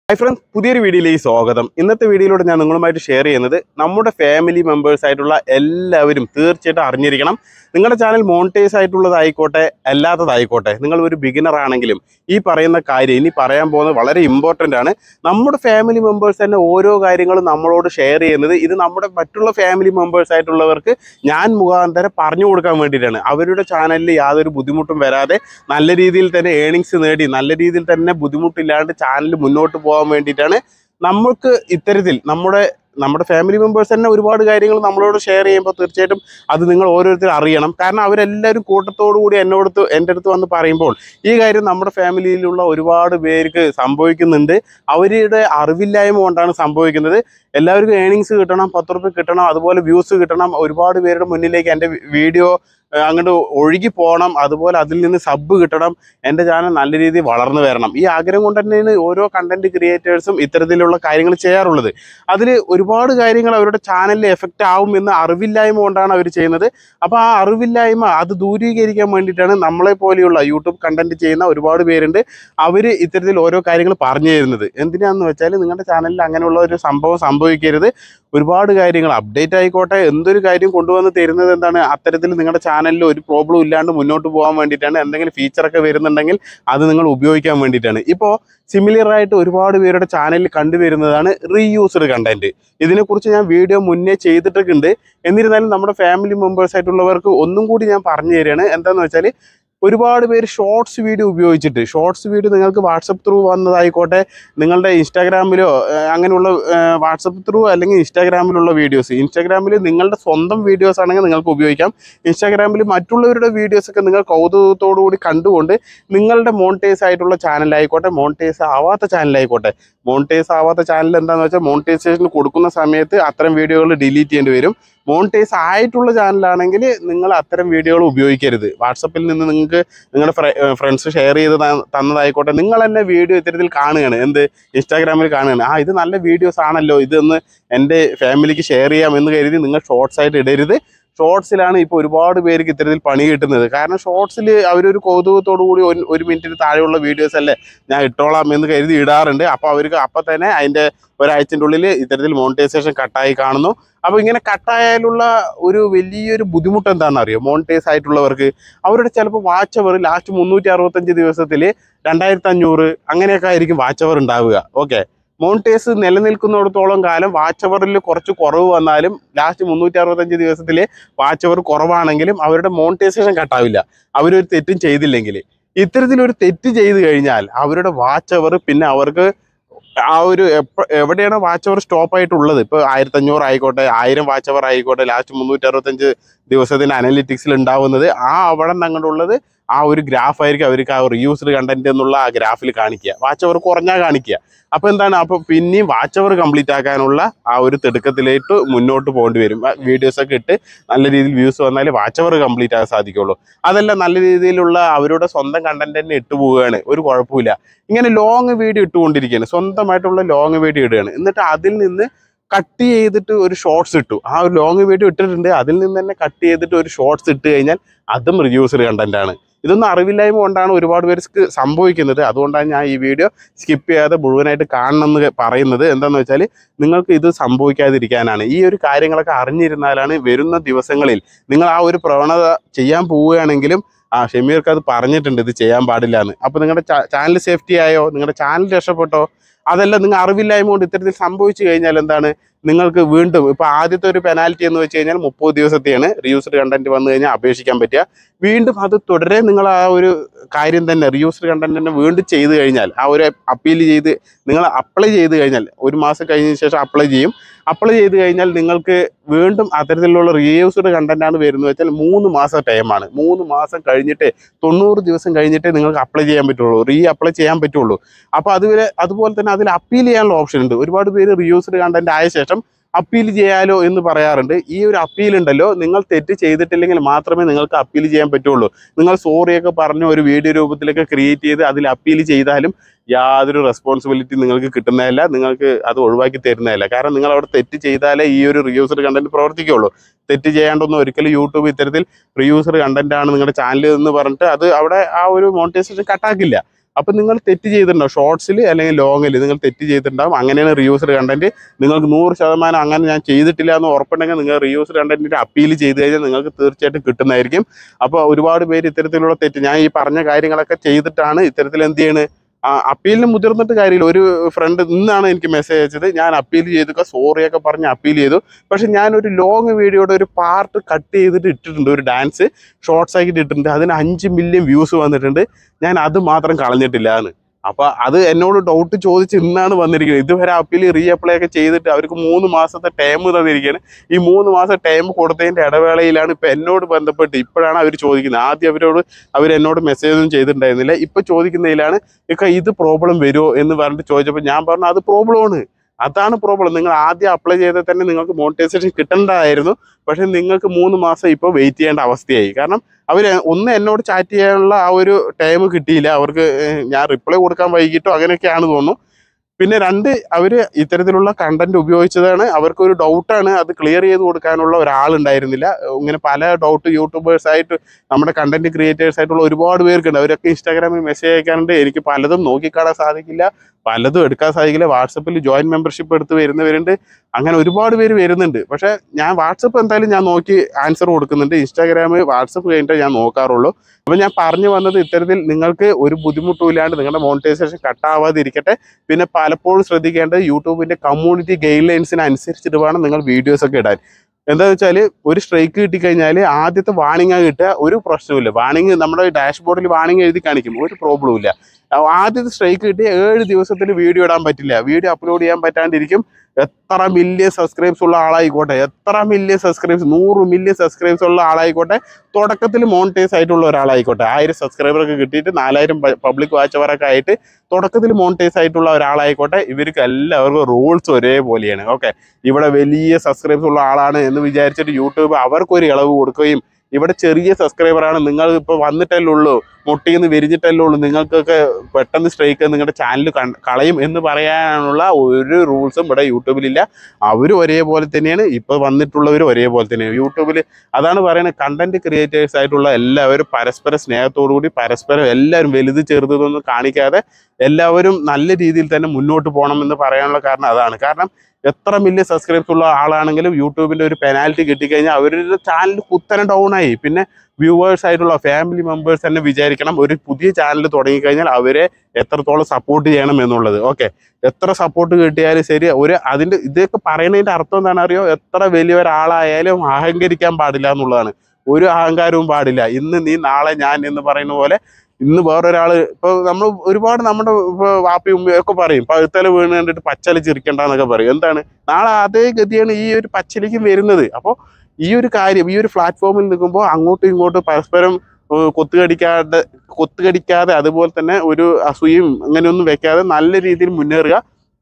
Hi friends പുതിയൊരു വീഡിയോയിലേക്ക് സ്വാഗതം ഇന്നത്തെ വീഡിയോയിലൂടെ ഞാൻ നിങ്ങളുമായിട്ട് ഷെയർ ചെയ്യുന്നത് നമ്മുടെ ഫാമിലി മെമ്പേഴ്സ് ആയിട്ടുള്ള എല്ലാവരും തീർച്ചയായിട്ടും അറിഞ്ഞിരിക്കണം നിങ്ങളുടെ ചാനൽ മോണിറ്റൈസ് ആയിട്ടുള്ളതായിക്കോട്ടെ അല്ലാത്തതായിക്കോട്ടെ നിങ്ങൾ ഒരു ബിഗിനർ ആണെങ്കിലും ഈ പറയുന്ന കാര്യം ഇനി പറയാൻ പോകുന്നത് വളരെ ഇമ്പോർട്ടൻ്റ് ആണ് നമ്മുടെ ഫാമിലി മെമ്പേഴ്സ് തന്നെ ഓരോ കാര്യങ്ങളും നമ്മളോട് ഷെയർ ചെയ്യുന്നത് ഇത് നമ്മുടെ മറ്റുള്ള ഫാമിലി മെമ്പേഴ്സ് ആയിട്ടുള്ളവർക്ക് ഞാൻ മുഖാന്തരം പറഞ്ഞു കൊടുക്കാൻ വേണ്ടിയിട്ടാണ് അവരുടെ ചാനലിൽ യാതൊരു ബുദ്ധിമുട്ടും വരാതെ നല്ല രീതിയിൽ തന്നെ ഏണിങ്സ് നേടി നല്ല രീതിയിൽ തന്നെ ബുദ്ധിമുട്ടില്ലാണ്ട് ചാനൽ മുന്നോട്ട് പോകാൻ വേണ്ടിയിട്ടാണ് നമ്മൾക്ക് ഇത്തരത്തിൽ നമ്മുടെ നമ്മുടെ ഫാമിലി മെമ്പേഴ്സ് തന്നെ ഒരുപാട് കാര്യങ്ങൾ നമ്മളോട് ഷെയർ ചെയ്യുമ്പോൾ തീർച്ചയായിട്ടും അത് നിങ്ങൾ ഓരോരുത്തരും അറിയണം കാരണം അവരെല്ലാവരും കൂട്ടത്തോടു കൂടി എന്നോടത്ത് എൻ്റെ അടുത്ത് വന്ന് പറയുമ്പോൾ ഈ കാര്യം നമ്മുടെ ഫാമിലിയിലുള്ള ഒരുപാട് പേർക്ക് സംഭവിക്കുന്നുണ്ട് അവരുടെ അറിവില്ലായ്മ കൊണ്ടാണ് സംഭവിക്കുന്നത് എല്ലാവർക്കും ഏണിങ്സ് കിട്ടണം പത്ത് റുപ്യ കിട്ടണം അതുപോലെ വ്യൂസ് കിട്ടണം ഒരുപാട് പേരുടെ മുന്നിലേക്ക് എൻ്റെ വീഡിയോ അങ്ങോട്ട് ഒഴുകി പോകണം അതുപോലെ അതിൽ നിന്ന് സബ് കിട്ടണം എൻ്റെ ചാനൽ നല്ല രീതിയിൽ വളർന്നു വരണം ഈ ആഗ്രഹം കൊണ്ട് തന്നെയാണ് ഓരോ കണ്ടന്റ് ക്രിയേറ്റേഴ്സും ഇത്തരത്തിലുള്ള കാര്യങ്ങൾ ചെയ്യാറുള്ളത് അതിൽ ഒരുപാട് കാര്യങ്ങൾ അവരുടെ ചാനലിൽ എഫക്റ്റ് ആവും എന്ന് അറിവില്ലായ്മ കൊണ്ടാണ് അവർ ചെയ്യുന്നത് അപ്പോൾ ആ അറിവില്ലായ്മ അത് ദൂരീകരിക്കാൻ വേണ്ടിയിട്ടാണ് നമ്മളെ പോലെയുള്ള യൂട്യൂബ് കണ്ടന്റ് ചെയ്യുന്ന ഒരുപാട് പേരുണ്ട് അവർ ഇത്തരത്തിൽ ഓരോ കാര്യങ്ങൾ പറഞ്ഞു തരുന്നത് എന്തിനാന്ന് വെച്ചാൽ നിങ്ങളുടെ ചാനലിൽ അങ്ങനെയുള്ള ഒരു സംഭവം സംഭവിക്കരുത് ഒരുപാട് കാര്യങ്ങൾ അപ്ഡേറ്റ് ആയിക്കോട്ടെ എന്തൊരു കാര്യം കൊണ്ടുവന്ന് തരുന്നത് എന്താണ് അത്തരത്തിൽ നിങ്ങളുടെ ചാനലിൽ ഒരു പ്രോബ്ലം ഇല്ലാണ്ട് മുന്നോട്ട് പോകാൻ വേണ്ടിയിട്ടാണ് എന്തെങ്കിലും ഫീച്ചറൊക്കെ വരുന്നുണ്ടെങ്കിൽ അത് നിങ്ങൾ ഉപയോഗിക്കാൻ വേണ്ടിയിട്ടാണ് ഇപ്പോൾ സിമിലർ ആയിട്ട് ഒരുപാട് പേരുടെ ചാനലിൽ കണ്ടുവരുന്നതാണ് റീയൂസ്ഡ് കണ്ടന്റ് ഇതിനെക്കുറിച്ച് ഞാൻ വീഡിയോ മുന്നേ ചെയ്തിട്ടൊക്കെ ഉണ്ട് എന്നിരുന്നാലും നമ്മുടെ ഫാമിലി മെമ്പേഴ്സ് ആയിട്ടുള്ളവർക്ക് ഒന്നും കൂടി ഞാൻ പറഞ്ഞു തരികയാണ് എന്താണെന്ന് വെച്ചാൽ ഒരുപാട് പേര് ഷോർട്സ് വീഡിയോ ഉപയോഗിച്ചിട്ട് ഷോർട്സ് വീഡിയോ നിങ്ങൾക്ക് വാട്സപ്പ് ത്രൂ വന്നതായിക്കോട്ടെ നിങ്ങളുടെ ഇൻസ്റ്റാഗ്രാമിലോ ഏഹ്, അങ്ങനെയുള്ള വാട്സപ്പ് ത്രൂ അല്ലെങ്കിൽ ഇൻസ്റ്റാഗ്രാമിലുള്ള വീഡിയോസ് ഇൻസ്റ്റാഗ്രാമിൽ നിങ്ങളുടെ സ്വന്തം വീഡിയോസ് ആണെങ്കിൽ നിങ്ങൾക്ക് ഉപയോഗിക്കാം ഇൻസ്റ്റാഗ്രാമിൽ മറ്റുള്ളവരുടെ വീഡിയോസ് ഒക്കെ നിങ്ങൾ കൗതുകത്തോടു കൂടി കണ്ടുകൊണ്ട് നിങ്ങളുടെ മോണിറ്റൈസ് ആയിട്ടുള്ള ചാനലായിക്കോട്ടെ മോണിറ്റൈസ് ആവാത്ത ചാനലായിക്കോട്ടെ മോണിറ്റൈസ് ആവാത്ത ചാനൽ എന്താണെന്ന് വെച്ചാൽ മോണിറ്റൈസേഷൻ കൊടുക്കുന്ന സമയത്ത് അത്തരം വീഡിയോകൾ ഡിലീറ്റ് ചെയ്യേണ്ടി വരും മോണിറ്റൈസ് ആയിട്ടുള്ള ചാനലാണെങ്കിൽ നിങ്ങൾ അത്തരം വീഡിയോകൾ ഉപയോഗിക്കരുത് വാട്സപ്പിൽ നിന്ന് നിങ്ങൾക്ക് നിങ്ങളുടെ ഫ്രണ്ട്സ് ഷെയർ ചെയ്ത് ത- തന്നതായിക്കോട്ടെ നിങ്ങൾ തന്നെ വീഡിയോ ഇത്തരത്തിൽ കാണുകയാണ് എന്ത് ഇൻസ്റ്റാഗ്രാമിൽ കാണുകയാണ് ആ ഇത് നല്ല വീഡിയോസ് ആണല്ലോ ഇതൊന്ന് എൻ്റെ ഫാമിലിക്ക് ഷെയർ ചെയ്യാം എന്ന് കരുതി നിങ്ങൾ ഷോർട്സ് ആയിട്ട് ഇടരുത് ഷോർട്സിലാണ് ഇപ്പോൾ ഒരുപാട് പേർക്ക് ഇത്തരത്തിൽ പണി കിട്ടുന്നത് കാരണം ഷോർട്സിൽ അവരൊരു കൗതുകത്തോടു കൂടി ഒരു ഒരു മിനിറ്റിന് താഴെയുള്ള വീഡിയോസ് അല്ലേ ഞാൻ ഇട്ടോളാം എന്ന് കരുതി ഇടാറുണ്ട് അപ്പോൾ അവർക്ക് അപ്പം തന്നെ അതിൻ്റെ ഒരാഴ്ചൻ്റെ ഉള്ളിൽ ഇത്തരത്തിൽ മോണിറ്റൈസേഷൻ കട്ടായി കാണുന്നു അപ്പോൾ ഇങ്ങനെ കട്ടായാലുള്ള ഒരു വലിയൊരു ബുദ്ധിമുട്ട് എന്താണെന്ന് അറിയോ മോണിറ്റൈസ് ആയിട്ടുള്ളവർക്ക് അവരുടെ ചിലപ്പോൾ വാച്ച് അവർ ലാസ്റ്റ് മുന്നൂറ്റി അറുപത്തഞ്ച് ദിവസത്തിൽ രണ്ടായിരത്തി അഞ്ഞൂറ് അങ്ങനെയൊക്കെ ആയിരിക്കും വാച്ച് അവർ ഉണ്ടാവുക ഓക്കെ മോണിറ്റൈസ് നിലനിൽക്കുന്നിടത്തോളം കാലം വാച്ച് അവറിൽ കുറച്ച് കുറവ് വന്നാലും ലാസ്റ്റ് മുന്നൂറ്റി അറുപത്തഞ്ച് ദിവസത്തിൽ വാച്ച് അവർ കുറവാണെങ്കിലും അവരുടെ മോണിറ്റൈസേഷൻ കട്ടാവില്ല അവരൊരു തെറ്റും ചെയ്തില്ലെങ്കിൽ ഇത്തരത്തിലൊരു തെറ്റ് ചെയ്ത് കഴിഞ്ഞാൽ അവരുടെ വാച്ച് അവർ പിന്നെ അവർക്ക് ആ ഒരു എപ്പ എവിടെയാണ് വാച്ച് അവർ സ്റ്റോപ്പ് ആയിട്ടുള്ളത് ഇപ്പോൾ ആയിരത്തി അഞ്ഞൂറ് ആയിക്കോട്ടെ ആയിരം വാച്ച് അവർ ആയിക്കോട്ടെ ലാസ്റ്റ് മുന്നൂറ്റി അറുപത്തഞ്ച് ദിവസത്തിന് അനലിറ്റിക്സിൽ ഉണ്ടാവുന്നത് ആ അവിടെ നിന്നുള്ളത് ആ ഒരു ഗ്രാഫ് ആയിരിക്കും അവർക്ക് ആ റിയൂസ്ഡ് കണ്ടന്റ് എന്നുള്ള ആ ഗ്രാഫിൽ കാണിക്കുക വാച്ച് അവർ കുറഞ്ഞാൽ കാണിക്കുക അപ്പോൾ എന്താണ് അപ്പോൾ പിന്നെയും വാച്ച് അവർ കംപ്ലീറ്റ് ആക്കാനുള്ള ആ ഒരു തിടുക്കത്തിലേക്ക് മുന്നോട്ട് പോകേണ്ടി വരും വീഡിയോസ് ഒക്കെ ഇട്ട് നല്ല രീതിയിൽ വ്യൂസ് വന്നാൽ വാച്ച് അവർ കംപ്ലീറ്റ് ആകാൻ സാധിക്കുള്ളൂ അതല്ല നല്ല രീതിയിലുള്ള അവരുടെ സ്വന്തം കണ്ടന്റ് തന്നെ ഇട്ട് പോവുകയാണ് ഒരു കുഴപ്പമില്ല ഇങ്ങനെ ലോങ് വീഡിയോ ഇട്ടുകൊണ്ടിരിക്കുകയാണ് സ്വന്തമായിട്ടുള്ള ലോങ് വീഡിയോ ഇടുകയാണ് എന്നിട്ട് അതിൽ നിന്ന് കട്ട് ചെയ്തിട്ട് ഒരു ഷോർട്സ് ഇട്ടു ആ ഒരു ലോങ് വീഡിയോ ഇട്ടിട്ടുണ്ട് അതിൽ നിന്ന് തന്നെ കട്ട് ചെയ്തിട്ട് ഒരു ഷോർട്സ് ഇട്ട് കഴിഞ്ഞാൽ അതും റിവ്യൂസർ കണ്ടന്റ് ആണ് ഇതൊന്നും അറിവില്ലായ്മ കൊണ്ടാണ് ഒരുപാട് പേർക്ക് സംഭവിക്കുന്നത് അതുകൊണ്ടാണ് ഞാൻ ഈ വീഡിയോ സ്കിപ്പ് ചെയ്യാതെ മുഴുവനായിട്ട് കാണണം എന്ന് പറയുന്നത് എന്താണെന്ന് വെച്ചാൽ നിങ്ങൾക്ക് ഇത് സംഭവിക്കാതിരിക്കാനാണ് ഈ ഒരു കാര്യങ്ങളൊക്കെ അറിഞ്ഞിരുന്നാലാണ് വരുന്ന ദിവസങ്ങളിൽ നിങ്ങൾ ആ ഒരു പ്രവണത ചെയ്യാൻ പോവുകയാണെങ്കിലും ആ ഷമീർക്ക് അത് പറഞ്ഞിട്ടുണ്ട് ഇത് ചെയ്യാൻ പാടില്ല എന്ന് അപ്പോൾ നിങ്ങളുടെ ചാനൽ സേഫ്റ്റി ആയോ നിങ്ങളുടെ ചാനൽ രക്ഷപ്പെട്ടോ അതല്ല നിങ്ങൾ അറിവില്ലായ്മ കൊണ്ട് ഇത്തരത്തിൽ സംഭവിച്ചു കഴിഞ്ഞാൽ എന്താണ് നിങ്ങൾക്ക് വീണ്ടും ഇപ്പോൾ ആദ്യത്തെ ഒരു പെനാൽറ്റി എന്ന് വെച്ച് കഴിഞ്ഞാൽ മുപ്പത് ദിവസത്തെയാണ് റിയൂസ്ഡ് കണ്ടന്റ് വന്നു കഴിഞ്ഞാൽ അപേക്ഷിക്കാൻ പറ്റുക വീണ്ടും അത് തുടരെ നിങ്ങൾ ആ ഒരു കാര്യം തന്നെ റിയൂസ്ഡ് കണ്ടന്റ് തന്നെ വീണ്ടും ചെയ്ത് കഴിഞ്ഞാൽ ആ ഒരു അപ്പീൽ ചെയ്ത് നിങ്ങൾ അപ്ലൈ ചെയ്ത് കഴിഞ്ഞാൽ ഒരു മാസം കഴിഞ്ഞതിന് ശേഷം അപ്ലൈ ചെയ്യും അപ്ലൈ ചെയ്ത് കഴിഞ്ഞാൽ നിങ്ങൾക്ക് വീണ്ടും അത്തരത്തിലുള്ള റീയൂസ്ഡ് കണ്ടന്റ് ആണ് വരുന്നത് വെച്ചാൽ മൂന്ന് മാസം ടൈമാണ് മൂന്ന് മാസം കഴിഞ്ഞിട്ട് തൊണ്ണൂറ് ദിവസം കഴിഞ്ഞിട്ടേ നിങ്ങൾക്ക് അപ്ലൈ ചെയ്യാൻ പറ്റുള്ളൂ റീ അപ്ലൈ ചെയ്യാൻ പറ്റുള്ളൂ അപ്പോൾ അതുവരെ അതുപോലെ തന്നെ അതിൽ അപ്പീൽ ചെയ്യാനുള്ള ഓപ്ഷൻ ഉണ്ട് ഒരുപാട് പേര് റീയൂസ്ഡ് കണ്ടന്റ് ആയ ശേഷം അപ്പീൽ ചെയ്യാലോ എന്ന് പറയാറുണ്ട് ഈ ഒരു അപ്പീൽ ഉണ്ടല്ലോ നിങ്ങൾ തെറ്റ് ചെയ്തിട്ടില്ലെങ്കിൽ മാത്രമേ നിങ്ങൾക്ക് അപ്പീൽ ചെയ്യാൻ പറ്റുള്ളൂ നിങ്ങൾ സോറിയൊക്കെ പറഞ്ഞ് ഒരു വീഡിയോ രൂപത്തിലൊക്കെ ക്രിയേറ്റ് ചെയ്ത് അതിൽ അപ്പീൽ ചെയ്താലും യാതൊരു റെസ്പോൺസിബിലിറ്റി നിങ്ങൾക്ക് കിട്ടുന്നതല്ല നിങ്ങൾക്ക് അത് ഒഴിവാക്കി തരുന്നതല്ല കാരണം നിങ്ങൾ അവിടെ തെറ്റ് ചെയ്താലേ ഈ ഒരു റിയൂസർ കണ്ടന്റ് പ്രവർത്തിക്കുള്ളൂ തെറ്റ് ചെയ്യാണ്ടൊന്നും ഒരിക്കലും യൂട്യൂബ് ഇത്തരത്തിൽ റിയൂസർ കണ്ടന്റ് ആണ് നിങ്ങളുടെ ചാനൽ എന്ന് പറഞ്ഞിട്ട് അത് അവിടെ ആ ഒരു മോണിറ്റൈസേഷൻ കട്ടാക്കില്ല അപ്പം നിങ്ങൾ തെറ്റ് ചെയ്തിട്ടുണ്ടാവും ഷോർട്സിൽ അല്ലെങ്കിൽ ലോങ്ങിൽ നിങ്ങൾ തെറ്റ് ചെയ്തിട്ടുണ്ടാവും അങ്ങനെയാണ് റീയൂസ്ഡ് കണ്ടന്റ് നിങ്ങൾക്ക് നൂറ് ശതമാനം അങ്ങനെ ഞാൻ ചെയ്തിട്ടില്ല എന്ന് ഉറപ്പുണ്ടെങ്കിൽ നിങ്ങൾ റീയൂസ്ഡ് കണ്ടന്റിന് അപ്പീൽ ചെയ്ത് കഴിഞ്ഞാൽ നിങ്ങൾക്ക് തീർച്ചയായിട്ടും കിട്ടുന്നതായിരിക്കും അപ്പോൾ ഒരുപാട് പേര് ഇത്തരത്തിലുള്ള തെറ്റ് ഞാൻ ഈ പറഞ്ഞ കാര്യങ്ങളൊക്കെ ചെയ്തിട്ടാണ് ഇത്തരത്തിൽ എന്ത് ചെയ്യണ് ആ അപ്പീലിന് മുതിർന്നിട്ട് കാര്യമില്ല ഒരു ഫ്രണ്ട് ഇന്നാണ് എനിക്ക് മെസ്സേജ് അയച്ചത് ഞാൻ അപ്പീൽ ചെയ്തൊക്കെ സോറിയൊക്കെ പറഞ്ഞ് അപ്പീൽ ചെയ്തു പക്ഷെ ഞാൻ ഒരു ലോങ് വീഡിയോയുടെ ഒരു പാർട്ട് കട്ട് ചെയ്തിട്ട് ഇട്ടിട്ടുണ്ട് ഒരു ഡാൻസ് ഷോർട്സ് ആക്കിയിട്ട് ഇട്ടിട്ടുണ്ട് അതിന് അഞ്ച് മില്യൺ വ്യൂസ് വന്നിട്ടുണ്ട് ഞാൻ അത് മാത്രം കളഞ്ഞിട്ടില്ല എന്ന് അപ്പൊ അത് എന്നോട് ഡൗട്ട് ചോദിച്ച് ഇന്നാണ് വന്നിരിക്കുന്നത് ഇതുവരെ അപ്പീൽ റീ അപ്ലൈ ഒക്കെ ചെയ്തിട്ട് അവർക്ക് മൂന്ന് മാസത്തെ ടൈം തന്നിരിക്കുകയാണ് ഈ മൂന്ന് മാസം ടൈം കൊടുത്തതിന്റെ ഇടവേളയിലാണ് ഇപ്പൊ എന്നോട് ബന്ധപ്പെട്ട് ഇപ്പോഴാണ് അവർ ചോദിക്കുന്നത് ആദ്യം അവരോട് അവർ എന്നോട് മെസ്സേജ് ഒന്നും ചെയ്തിട്ടുണ്ടായിരുന്നില്ല ഇപ്പൊ ചോദിക്കുന്നതിലാണ് ഇക്ക ഇത് പ്രോബ്ലം വരുമോ എന്ന് പറഞ്ഞിട്ട് ചോദിച്ചപ്പോൾ ഞാൻ പറഞ്ഞു അത് പ്രോബ്ലമാണ് അതാണ് പ്രോബ്ലം നിങ്ങൾ ആദ്യം അപ്ലൈ ചെയ്താൽ തന്നെ നിങ്ങൾക്ക് മോണിറ്റൈസേഷൻ കിട്ടേണ്ടതായിരുന്നു പക്ഷെ നിങ്ങൾക്ക് മൂന്ന് മാസം ഇപ്പോൾ വെയിറ്റ് ചെയ്യേണ്ട അവസ്ഥയായി കാരണം അവർ ഒന്ന് എന്നോട് ചാറ്റ് ചെയ്യാനുള്ള ആ ഒരു ടൈം കിട്ടിയില്ല അവർക്ക് ഏഹ്, ഞാൻ റിപ്ലൈ കൊടുക്കാൻ വൈകിട്ടോ അങ്ങനെയൊക്കെയാണ് തോന്നുന്നു പിന്നെ രണ്ട് അവർ ഇത്തരത്തിലുള്ള കണ്ടന്റ് ഉപയോഗിച്ചതാണ് അവർക്ക് ഒരു ഡൗട്ടാണ് അത് ക്ലിയർ ചെയ്ത് കൊടുക്കാനുള്ള ഒരാളുണ്ടായിരുന്നില്ല ഇങ്ങനെ പല ഡൗട്ട് യൂട്യൂബേഴ്സ് ആയിട്ട് നമ്മുടെ കണ്ടന്റ് ക്രിയേറ്റേഴ്സ് ആയിട്ടുള്ള ഒരുപാട് പേർക്കുണ്ട് അവരൊക്കെ ഇൻസ്റ്റാഗ്രാമിൽ മെസ്സേജ് അയക്കാറുണ്ട് എനിക്ക് പലതും നോക്കിക്കാണാൻ സാധിക്കില്ല പലതും എടുക്കാൻ സാധിക്കില്ല വാട്സപ്പിൽ ജോയിൻ മെമ്പർഷിപ്പ് എടുത്ത് വരുന്നവരുണ്ട് അങ്ങനെ ഒരുപാട് പേര് വരുന്നുണ്ട് പക്ഷേ ഞാൻ വാട്സപ്പ് എന്തായാലും ഞാൻ നോക്കി ആൻസർ കൊടുക്കുന്നുണ്ട് ഇൻസ്റ്റാഗ്രാം വാട്സപ്പ് കഴിഞ്ഞിട്ടേ ഞാൻ നോക്കാറുള്ളൂ അപ്പോൾ ഞാൻ പറഞ്ഞു വന്നത് ഇത്തരത്തിൽ നിങ്ങൾക്ക് ഒരു ബുദ്ധിമുട്ടും ഇല്ലാണ്ട് നിങ്ങളുടെ മോണിറ്റൈസേഷൻ കട്ടാവാതിരിക്കട്ടെ പിന്നെ പലപ്പോഴും ശ്രദ്ധിക്കേണ്ടത് യൂട്യൂബിന്റെ കമ്മ്യൂണിറ്റി ഗൈഡ് ലൈൻസിന് അനുസരിച്ചിട്ട് വേണം നിങ്ങൾ വീഡിയോസ് ഒക്കെ ഇടാൻ എന്താണെന്ന് വെച്ചാൽ ഒരു സ്ട്രൈക്ക് കിട്ടിക്കഴിഞ്ഞാൽ ആദ്യത്തെ വാണിംഗ് കിട്ടുക ഒരു പ്രശ്നവുമില്ല വാണിംഗ് നമ്മുടെ ഡാഷ്ബോർഡിൽ വാണിംഗ് എഴുതി കാണിക്കും ഒരു പ്രോബ്ലവും ഇല്ല ആ, ആദ്യത്തെ സ്ട്രൈക്ക് കിട്ടി ഏഴ് ദിവസത്തിൽ വീഡിയോ ഇടാൻ പറ്റില്ല വീഡിയോ അപ്ലോഡ് ചെയ്യാൻ പറ്റാണ്ടിരിക്കും എത്ര മില്യൺ സബ്സ്ക്രൈബ്സ് ഉള്ള ആളായിക്കോട്ടെ എത്ര മില്യൺ സബ്സ്ക്രൈബ്സ് നൂറ് മില്യൺ സബ്സ്ക്രൈബ്സ് ഉള്ള ആളായിക്കോട്ടെ തുടക്കത്തിൽ മോണിറ്റൈസ് ആയിട്ടുള്ള ഒരാളായിക്കോട്ടെ ആയിരം സബ്സ്ക്രൈബർ ഒക്കെ കിട്ടിയിട്ട് നാലായിരം പബ്ലിക് വാച്ച് അവറൊക്കെ ആയിട്ട് തുടക്കത്തിൽ മോണിറ്റൈസ് ആയിട്ടുള്ള ഒരാളായിക്കോട്ടെ ഇവർക്ക് എല്ലാവർക്കും റൂൾസ് ഒരേപോലെയാണ് ഓക്കെ ഇവിടെ വലിയ സബ്സ്ക്രൈബ്സ് ഉള്ള ആളാണ് എന്ന് വിചാരിച്ചിട്ട് യൂട്യൂബ് അവർക്കൊരു ഇളവ് കൊടുക്കുകയും ഇവിടെ ചെറിയ സബ്സ്ക്രൈബറാണ് നിങ്ങൾ ഇപ്പോൾ വന്നിട്ടല്ലേ ഉള്ളൂ മുട്ടിന്ന് വിരിഞ്ഞിട്ടല്ലേ ഉള്ളൂ നിങ്ങൾക്കൊക്കെ പെട്ടെന്ന് സ്ട്രൈക്ക് നിങ്ങളുടെ ചാനൽ കളയും എന്ന് പറയാനുള്ള ഒരു റൂൾസും ഇവിടെ യൂട്യൂബിലില്ല അവരും ഒരേപോലെ തന്നെയാണ് ഇപ്പോൾ വന്നിട്ടുള്ളവരും ഒരേപോലെ തന്നെയാണ് യൂട്യൂബിൽ അതാണ് പറയുന്നത് കണ്ടന്റ് ക്രിയേറ്റേഴ്സ് ആയിട്ടുള്ള എല്ലാവരും പരസ്പര സ്നേഹത്തോടു കൂടി പരസ്പരം എല്ലാവരും വലുത് ചെറുതൊന്നും കാണിക്കാതെ എല്ലാവരും നല്ല രീതിയിൽ തന്നെ മുന്നോട്ട് പോകണം എന്ന് പറയാനുള്ള കാരണം അതാണ് കാരണം എത്ര മില്യൺ സബ്സ്ക്രൈബ്സ് ഉള്ള ആളാണെങ്കിലും യൂട്യൂബിന്റെ ഒരു പെനാൽറ്റി കിട്ടിക്കഴിഞ്ഞാൽ അവരുടെ ചാനൽ കുത്തനെ ഡൗൺ ആയി പിന്നെ വ്യൂവേഴ്സ് ആയിട്ടുള്ള ഫാമിലി മെമ്പേഴ്സ് തന്നെ വിചാരിക്കണം ഒരു പുതിയ ചാനൽ തുടങ്ങിക്കഴിഞ്ഞാൽ അവരെ എത്രത്തോളം സപ്പോർട്ട് ചെയ്യണം എന്നുള്ളത് ഓക്കെ എത്ര സപ്പോർട്ട് കിട്ടിയാലും ശരി ഒരു അതിന്റെ ഇതൊക്കെ പറയുന്നതിന്റെ അർത്ഥം എന്താണ് അറിയോ എത്ര വലിയ ഒരാളായാലും അഹങ്കരിക്കാൻ പാടില്ല എന്നുള്ളതാണ് ഒരു അഹങ്കാരവും പാടില്ല ഇന്ന് നീ നാളെ ഞാൻ എന്ന് പറയുന്ന പോലെ ഇന്ന് വേറൊരാള് ഇപ്പൊ നമ്മൾ ഒരുപാട് നമ്മുടെ ഇപ്പൊ വാപ്പയും ഉമ്മയും ഒക്കെ പറയും പഴുത്തല വീണ് കണ്ടിട്ട് പച്ചല ചിരിക്കണ്ടെന്നൊക്കെ പറയും എന്താണ് നാളെ അതേ ഗതിയാണ് ഈ ഒരു പച്ചലിക്കും വരുന്നത് അപ്പോൾ ഈ ഒരു കാര്യം ഈ ഒരു പ്ലാറ്റ്ഫോമിൽ നിൽക്കുമ്പോൾ അങ്ങോട്ടും ഇങ്ങോട്ടും പരസ്പരം ഏഹ് കൊത്തുകടിക്കാതെ കൊത്തുകടിക്കാതെ അതുപോലെ തന്നെ ഒരു അസൂയയും അങ്ങനെയൊന്നും വെക്കാതെ നല്ല രീതിയിൽ മുന്നേറുക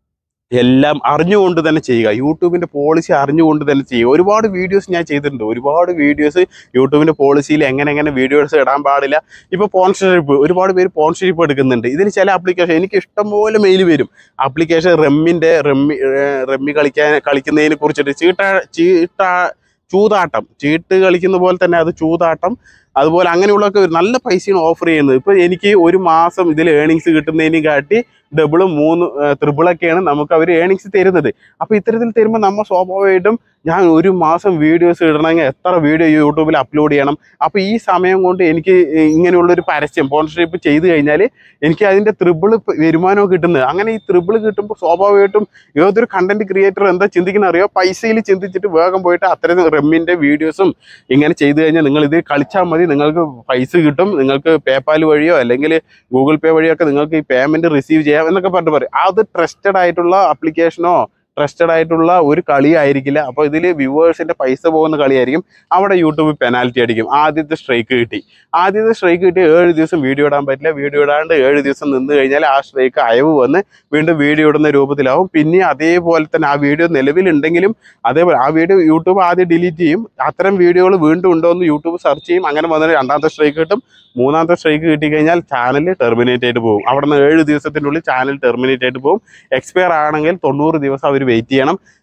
എല്ലാം അറിഞ്ഞുകൊണ്ട് തന്നെ ചെയ്യുക യൂട്യൂബിന്റെ പോളിസി അറിഞ്ഞുകൊണ്ട് തന്നെ ചെയ്യുക ഒരുപാട് വീഡിയോസ് ഞാൻ ചെയ്തിട്ടുണ്ട് ഒരുപാട് വീഡിയോസ് യൂട്യൂബിന്റെ പോളിസിയിൽ എങ്ങനെ എങ്ങനെ വീഡിയോസ് ഇടാൻ പാടില്ല ഇപ്പൊ പോൺഷിപ്പ് ഒരുപാട് പേര് പോൺഷിപ്പ് എടുക്കുന്നുണ്ട് ഇതിന് ചില ആപ്ലിക്കേഷൻ എനിക്ക് ഇഷ്ടംപോലെ മെയിൽ വരും ആപ്ലിക്കേഷൻ റെമ്മിന്റെ റെമ്മി ഏർ റെമ്മി കളിക്കാൻ കളിക്കുന്നതിനെ കുറിച്ചിട്ട് ചീട്ട ചീട്ട ചൂതാട്ടം ചീട്ട് കളിക്കുന്ന പോലെ തന്നെ അത് ചൂതാട്ടം അതുപോലെ അങ്ങനെയുള്ളതൊക്കെ ഒരു നല്ല പൈസയാണ് ഓഫർ ചെയ്യുന്നത് ഇപ്പൊ എനിക്ക് ഒരു മാസം ഇതിൽ ഏണിങ്സ് കിട്ടുന്നതിനെ കാട്ടി ഡബിളും മൂന്ന് ത്രിബിളൊക്കെയാണ് നമുക്ക് അവർ ഏണിങ്സ് തരുന്നത് അപ്പോൾ ഇത്തരത്തിൽ തരുമ്പോൾ നമ്മൾ സ്വാഭാവികമായിട്ടും ഞാൻ ഒരു മാസം വീഡിയോസ് ഇടണമെങ്കിൽ എത്ര വീഡിയോ യൂട്യൂബിൽ അപ്ലോഡ് ചെയ്യണം അപ്പോൾ ഈ സമയം കൊണ്ട് എനിക്ക് ഇങ്ങനെയുള്ളൊരു പരസ്യം സ്പോൺസർഷിപ്പ് ചെയ്ത് കഴിഞ്ഞാൽ എനിക്ക് അതിൻ്റെ ത്രിബിൾ വരുമാനവും കിട്ടുന്നത് അങ്ങനെ ഈ ത്രിബിൾ കിട്ടുമ്പോൾ സ്വാഭാവികമായിട്ടും ഏതൊരു കണ്ടന്റ് ക്രിയേറ്റർ എന്താ ചിന്തിക്കുന്ന അറിയോ പൈസയിൽ ചിന്തിച്ചിട്ട് വേഗം പോയിട്ട് അത്തരം റെമ്മിൻ്റെ വീഡിയോസും ഇങ്ങനെ ചെയ്തു കഴിഞ്ഞാൽ നിങ്ങൾ ഇത് കളിച്ചാൽ മതി നിങ്ങൾക്ക് പൈസ കിട്ടും നിങ്ങൾക്ക് പേപ്പാൽ വഴിയോ അല്ലെങ്കിൽ ഗൂഗിൾ പേ വഴിയോ ഒക്കെ നിങ്ങൾക്ക് ഈ പേയ്മെന്റ് റിസീവ് ചെയ്യാം എന്നൊക്കെ പറഞ്ഞിട്ട് പറയും അത് ട്രസ്റ്റഡ് ആയിട്ടുള്ള ആപ്ലിക്കേഷനോ ട്രസ്റ്റഡ് ആയിട്ടുള്ള ഒരു കളി ആയിരിക്കില്ല അപ്പോൾ ഇതിൽ വ്യൂവേഴ്സിന്റെ പൈസ പോകുന്ന കളിയായിരിക്കും അവിടെ യൂട്യൂബ് പെനാൽറ്റി അടിക്കും ആദ്യത്തെ സ്ട്രൈക്ക് കിട്ടി ആദ്യത്തെ സ്ട്രൈക്ക് കിട്ടി ഏഴ് ദിവസം വീഡിയോ ഇടാൻ പറ്റില്ല വീഡിയോ ഇടാണ്ട് ഏഴ് ദിവസം നിന്ന് കഴിഞ്ഞാൽ ആ സ്ട്രൈക്ക് അയവ് വന്ന് വീണ്ടും വീഡിയോ ഇടുന്ന രൂപത്തിലാവും പിന്നെ അതേപോലെ തന്നെ ആ വീഡിയോ നിലവിലുണ്ടെങ്കിലും അതേപോലെ ആ വീഡിയോ യൂട്യൂബ് ആദ്യം ഡിലീറ്റ് ചെയ്യും അത്തരം വീഡിയോകൾ വീണ്ടും ഉണ്ടോ എന്ന് യൂട്യൂബ് സെർച്ച് ചെയ്യും അങ്ങനെ വന്നിട്ട് രണ്ടാമത്തെ സ്ട്രൈക്ക് കിട്ടും മൂന്നാമത്തെ സ്ട്രൈക്ക് കിട്ടിക്കഴിഞ്ഞാൽ ചാനൽ ടെർമിനേറ്റ് ആയിട്ട് പോകും അവിടെ നിന്ന് ഏഴ് ദിവസത്തിനുള്ളിൽ ചാനൽ ടെർമിനേറ്റ് ആയിട്ട് പോകും എക്സ്പയർ ആണെങ്കിൽ തൊണ്ണൂറ് ദിവസം അവർ വെയിറ്റ് ചെയ്യണം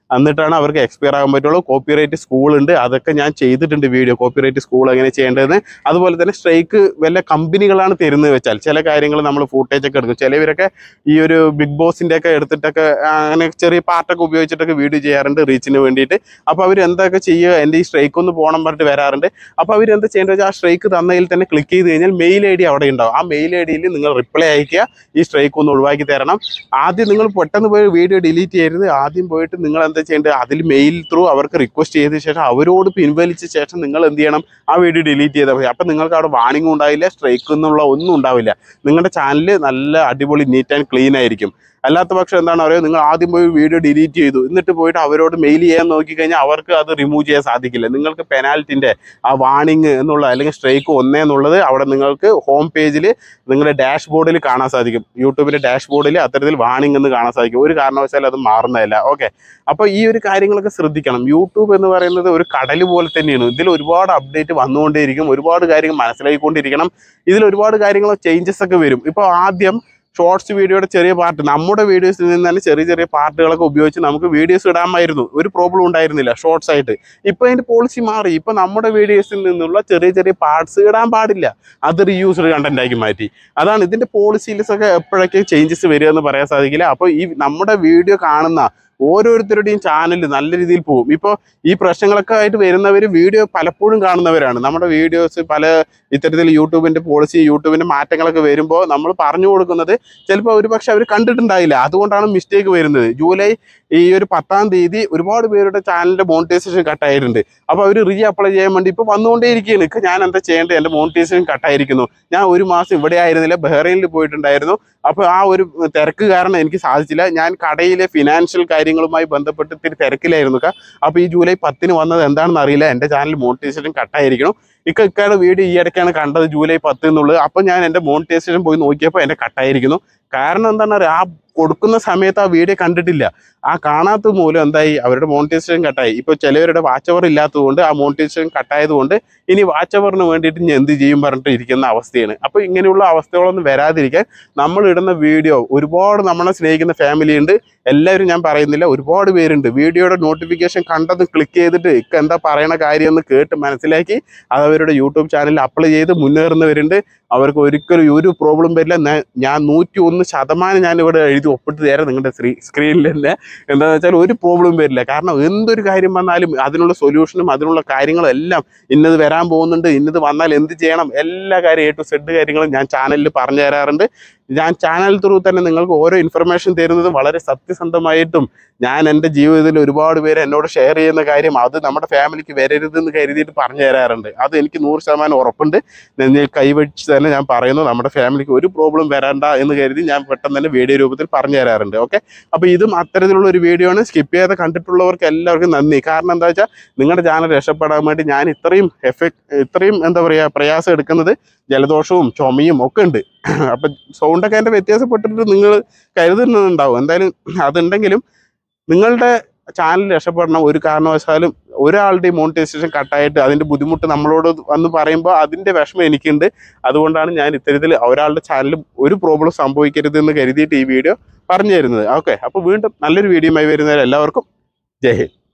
എന്നിട്ടാണ് അവർക്ക് എക്സ്പയർ ആകാൻ പറ്റുള്ളൂ കോപ്പിറൈറ്റ് സ്കൂൾ ഉണ്ട് അതൊക്കെ ഞാൻ ചെയ്തിട്ടുണ്ട് വീഡിയോ കോപ്പിറൈറ്റ് സ്കൂൾ എങ്ങനെ ചെയ്യേണ്ടതെന്ന് അതുപോലെ തന്നെ സ്ട്രൈക്ക് വല്ല കമ്പനികളാണ് തരുന്നത് വെച്ചാൽ ചില കാര്യങ്ങൾ നമ്മൾ ഫൂട്ടേജ് ഒക്കെ എടുക്കും ചിലവരൊക്കെ ഈ ഒരു ബിഗ് ബോസിൻ്റെ ഒക്കെ എടുത്തിട്ടൊക്കെ ആ, അങ്ങനെ ചെറിയ പാർട്ടൊക്കെ ഉപയോഗിച്ചിട്ടൊക്കെ വീഡിയോ ചെയ്യാറുണ്ട് റീച്ചിന് വേണ്ടിയിട്ട് അപ്പോൾ അവർ എന്തൊക്കെ ചെയ്യുക എൻ്റെ ഈ സ്ട്രൈക്ക് ഒന്ന് പോകണം പറഞ്ഞിട്ട് വരാറുണ്ട് അപ്പോൾ അവർ എന്താ ചെയ്യേണ്ടത് വെച്ചാൽ ആ സ്ട്രൈക്ക് തന്നതിൽ തന്നെ ക്ലിക്ക് ചെയ്ത് കഴിഞ്ഞാൽ മെയിൽ ഐ ഡി അവിടെ ഉണ്ടാവും ആ മെയിൽ ഐ ഡിയിൽ നിങ്ങൾ റിപ്ലൈ അയക്കുക ഈ സ്ട്രൈക്ക് ഒന്ന് ഒഴിവാക്കി തരണം ആദ്യം നിങ്ങൾ പെട്ടെന്ന് പോയി വീഡിയോ ഡിലീറ്റ് ചെയ്യരുത് ആദ്യം പോയിട്ട് നിങ്ങൾ എന്താ ചെയ്യേണ്ടത് അതിൽ മെയിൽ ത്രൂ അവർക്ക് റിക്വസ്റ്റ് ചെയ്ത ശേഷം അവരോട് പിൻവലിച്ച ശേഷം നിങ്ങൾ എന്ത് ചെയ്യണം ആ വീഡിയോ ഡിലീറ്റ് ചെയ്താൽ മതി അപ്പം നിങ്ങൾക്ക് അവിടെ വാണിംഗ് ഉണ്ടാവില്ല സ്ട്രൈക്ക് എന്നുള്ള ഒന്നും ഉണ്ടാവില്ല നിങ്ങളുടെ ചാനൽ നല്ല അടിപൊളി നീറ്റ് ആൻഡ് ക്ലീൻ ആയിരിക്കും അല്ലാത്ത പക്ഷം എന്താണ് പറയുക നിങ്ങൾ ആദ്യം പോയി വീഡിയോ ഡിലീറ്റ് ചെയ്തു എന്നിട്ട് പോയിട്ട് അവരോട് മെയിൽ ചെയ്യാൻ നോക്കിക്കഴിഞ്ഞാൽ അവർക്ക് അത് റിമൂവ് ചെയ്യാൻ സാധിക്കില്ല നിങ്ങൾക്ക് പെനാൽറ്റിൻ്റെ ആ വാണിംഗ് എന്നുള്ള അല്ലെങ്കിൽ സ്ട്രൈക്ക് ഒന്നേ എന്നുള്ളത് അവിടെ നിങ്ങൾക്ക് ഹോം പേജിൽ നിങ്ങളുടെ ഡാഷ് ബോർഡിൽ കാണാൻ സാധിക്കും യൂട്യൂബിലെ ഡാഷ് ബോർഡിൽ അത്തരത്തിൽ വാണിംഗ് എന്ന് കാണാൻ സാധിക്കും ഒരു കാരണവശാലും അത് മാറുന്നതല്ല ഓക്കെ അപ്പോൾ ഈ ഒരു കാര്യങ്ങളൊക്കെ ശ്രദ്ധിക്കണം യൂട്യൂബ് എന്ന് പറയുന്നത് ഒരു കടൽ പോലെ തന്നെയാണ് ഇതിൽ ഒരുപാട് അപ്ഡേറ്റ് വന്നുകൊണ്ടേയിരിക്കും ഒരുപാട് കാര്യങ്ങൾ മനസ്സിലാക്കിക്കൊണ്ടിരിക്കണം ഇതിൽ ഒരുപാട് കാര്യങ്ങൾ ചേഞ്ചസ് ഒക്കെ വരും ഇപ്പോൾ ആദ്യം ഷോർട്സ് വീഡിയോയുടെ ചെറിയ പാർട്ട് നമ്മുടെ വീഡിയോസിൽ നിന്ന് തന്നെ ചെറിയ ചെറിയ പാർട്ടുകളൊക്കെ ഉപയോഗിച്ച് നമുക്ക് വീഡിയോസ് ഇടാമായിരുന്നു ഒരു പ്രോബ്ലം ഉണ്ടായിരുന്നില്ല ഷോർട്സ് ആയിട്ട് ഇപ്പോൾ അതിൻ്റെ പോളിസി മാറി ഇപ്പോൾ നമ്മുടെ വീഡിയോസിൽ നിന്നുള്ള ചെറിയ ചെറിയ പാർട്സ് ഇടാൻ പാടില്ല അത് റീയൂസ്ഡ് കണ്ടന്റ് ആക്കി മാറ്റി അതാണ് ഇതിൻ്റെ പോളിസീസ് ഒക്കെ എപ്പോഴൊക്കെ ചേഞ്ചസ് വരിക എന്ന് പറയാൻ സാധിക്കില്ല അപ്പോൾ ഈ നമ്മുടെ വീഡിയോ കാണുന്ന ഓരോരുത്തരുടെയും ചാനൽ നല്ല രീതിയിൽ പോകും ഇപ്പോൾ ഈ പ്രശ്നങ്ങളൊക്കെ ആയിട്ട് വരുന്നവർ വീഡിയോ പലപ്പോഴും കാണുന്നവരാണ് നമ്മുടെ വീഡിയോസ് പല ഇത്തരത്തിൽ യൂട്യൂബിൻ്റെ പോളിസി യൂട്യൂബിൻ്റെ മാറ്റങ്ങളൊക്കെ വരുമ്പോൾ നമ്മൾ പറഞ്ഞു കൊടുക്കുന്നത് ചിലപ്പോൾ ഒരു പക്ഷെ അവർ കണ്ടിട്ടുണ്ടായില്ല അതുകൊണ്ടാണ് മിസ്റ്റേക്ക് വരുന്നത് ജൂലൈ ഈ ഒരു പത്താം തീയതി ഒരുപാട് പേരുടെ ചാനലിൻ്റെ മോണിറ്റൈസേഷൻ കട്ടായിട്ടുണ്ട് അപ്പോൾ അവർ റീ അപ്ലൈ ചെയ്യാൻ വേണ്ടി ഇപ്പോൾ വന്നുകൊണ്ടേയിരിക്കുകയാണ് ഇപ്പം ഞാൻ എന്താ ചെയ്യേണ്ടത് എൻ്റെ മോണിറ്റൈസേഷൻ കട്ടായിരിക്കുന്നു ഞാൻ ഒരു മാസം ഇവിടെ ആയിരുന്നില്ല ബഹ്റൈനിൽ പോയിട്ടുണ്ടായിരുന്നു അപ്പോൾ ആ ഒരു തിരക്ക് കാരണം എനിക്ക് സാധിച്ചില്ല ഞാൻ കടയിലെ ഫിനാൻഷ്യൽ കാര്യങ്ങളുമായി ബന്ധപ്പെട്ട് ഇത്തിരി തിരക്കിലായിരുന്നു ക. അപ്പോൾ ഈ ജൂലൈ പത്തിന് വന്നത് എന്താണെന്ന് അറിയില്ല എൻ്റെ ചാനൽ മോണിറ്റൈസേഷൻ കട്ടായിരിക്കണം ഇക്ക ഇക്കയുടെ വീഡിയോ ഈ ഇടയ്ക്കാണ് കണ്ടത് ജൂലൈ പത്ത് എന്നുള്ളത് അപ്പോൾ ഞാൻ എൻ്റെ മോണിറ്റൈസേഷൻ പോയി നോക്കിയപ്പോൾ എൻ്റെ കട്ടായിരിക്കുന്നു കാരണം എന്താണെന്ന് അറിയാം ആ കൊടുക്കുന്ന സമയത്ത് ആ വീഡിയോ കണ്ടിട്ടില്ല ആ കാണാത്തത് മൂലം എന്തായി അവരുടെ മോണിറ്റൈസേഷൻ കട്ടായി ഇപ്പോൾ ചിലവരുടെ വാച്ച് അവർ ഇല്ലാത്തതുകൊണ്ട് ആ മോണിറ്റൈസേഷൻ കട്ടായതുകൊണ്ട് ഇനി വാച്ച് അവറിന് വേണ്ടിയിട്ട് ഇനി എന്ത് ചെയ്യും പറഞ്ഞിട്ട് ഇരിക്കുന്ന അവസ്ഥയാണ് അപ്പോൾ ഇങ്ങനെയുള്ള അവസ്ഥകളൊന്നും വരാതിരിക്കാൻ നമ്മൾ ഇടുന്ന വീഡിയോ ഒരുപാട് നമ്മളെ സ്നേഹിക്കുന്ന ഫാമിലി ഉണ്ട് എല്ലാവരും ഞാൻ പറയുന്നില്ല ഒരുപാട് പേരുണ്ട് വീഡിയോയുടെ നോട്ടിഫിക്കേഷൻ കണ്ടത് ക്ലിക്ക് ചെയ്തിട്ട് ഇക്ക എന്താ പറയണ കാര്യം എന്ന് കേട്ട് മനസ്സിലാക്കി അത് അവരുടെ യൂട്യൂബ് ചാനലിൽ അപ്ലൈ ചെയ്ത് മുന്നേറുന്നവരുണ്ട് അവർക്ക് ഒരിക്കലും ഒരു പ്രോബ്ലം വരില്ല ഞാൻ- ഞാൻ നൂറ്റി ഒന്ന് ശതമാനം ഞാൻ ഇവിടെ എഴുതി ഒപ്പിട്ട് തരാം നിങ്ങളുടെ സ്ക്രീ സ്ക്രീനിൽ തന്നെ എന്താണെന്ന് വെച്ചാൽ ഒരു പ്രോബ്ലം വരില്ല കാരണം എന്തൊരു കാര്യം വന്നാലും അതിനുള്ള സൊല്യൂഷനും അതിനുള്ള കാര്യങ്ങളും എല്ലാം ഇന്നത് വരാൻ പോകുന്നുണ്ട് ഇന്നത് വന്നാൽ എന്ത് ചെയ്യണം എല്ലാ കാര്യം എ ടു സെഡ് കാര്യങ്ങളും ഞാൻ ചാനലിൽ പറഞ്ഞു തരാറുണ്ട് ഞാൻ ചാനൽ ത്രൂ തന്നെ നിങ്ങൾക്ക് ഓരോ ഇൻഫർമേഷൻ തരുന്നത് വളരെ സത്യസന്ധമായിട്ടും ഞാൻ എൻ്റെ ജീവിതത്തിൽ ഒരുപാട് പേര് എന്നോട് ഷെയർ ചെയ്യുന്ന കാര്യം അത് നമ്മുടെ ഫാമിലിക്ക് വരരുതെന്ന് കരുതിയിട്ട് പറഞ്ഞു തരാറുണ്ട് അത് എനിക്ക് നൂറ് ശതമാനം ഉറപ്പുണ്ട് ഞാൻ കൈവച്ച് തന്നെ ഞാൻ പറയുന്നു നമ്മുടെ ഫാമിലിക്ക് ഒരു പ്രോബ്ലം വരണ്ട എന്ന് കരുതി ഞാൻ പെട്ടെന്ന് തന്നെ വീഡിയോ രൂപത്തിൽ പറഞ്ഞു തരാറുണ്ട് ഓക്കെ അപ്പോൾ ഇതും അത്തരത്തിലുള്ള ഒരു വീഡിയോ ആണ് സ്കിപ്പ് ചെയ്യാതെ കണ്ടിട്ടുള്ളവർക്ക് എല്ലാവർക്കും നന്ദി കാരണം എന്താ വെച്ചാൽ നിങ്ങളുടെ ചാനൽ രക്ഷപ്പെടാൻ വേണ്ടി ഞാൻ ഇത്രയും എഫക്ട് ഇത്രയും എന്താ പറയുക പ്രയാസം എടുക്കുന്നത് ജലദോഷവും ചുമയും ഒക്കെ ഉണ്ട് അപ്പം സൗണ്ടൊക്കെ എൻ്റെ വ്യത്യാസപ്പെട്ടിട്ട് നിങ്ങൾ കരുതുന്നുണ്ടാവും എന്തായാലും അതുണ്ടെങ്കിലും നിങ്ങളുടെ ചാനൽ രക്ഷപ്പെടണം ഒരു കാരണവശാലും ഒരാളുടെ മോണിറ്റൈസേഷൻ കട്ടായിട്ട് അതിൻ്റെ ബുദ്ധിമുട്ട് നമ്മളോട് വന്ന് പറയുമ്പോൾ അതിൻ്റെ വിഷമം എനിക്കുണ്ട് അതുകൊണ്ടാണ് ഞാൻ ഇത്തരത്തിൽ ഒരാളുടെ ചാനലും ഒരു പ്രോബ്ലം സംഭവിക്കരുതെന്ന് കരുതിയിട്ട് ഈ വീഡിയോ പറഞ്ഞു തരുന്നത് ഓക്കെ അപ്പോൾ വീണ്ടും നല്ലൊരു വീഡിയോയുമായി വരുന്നവരെല്ലാവർക്കും ജയ് ഹിന്ദ്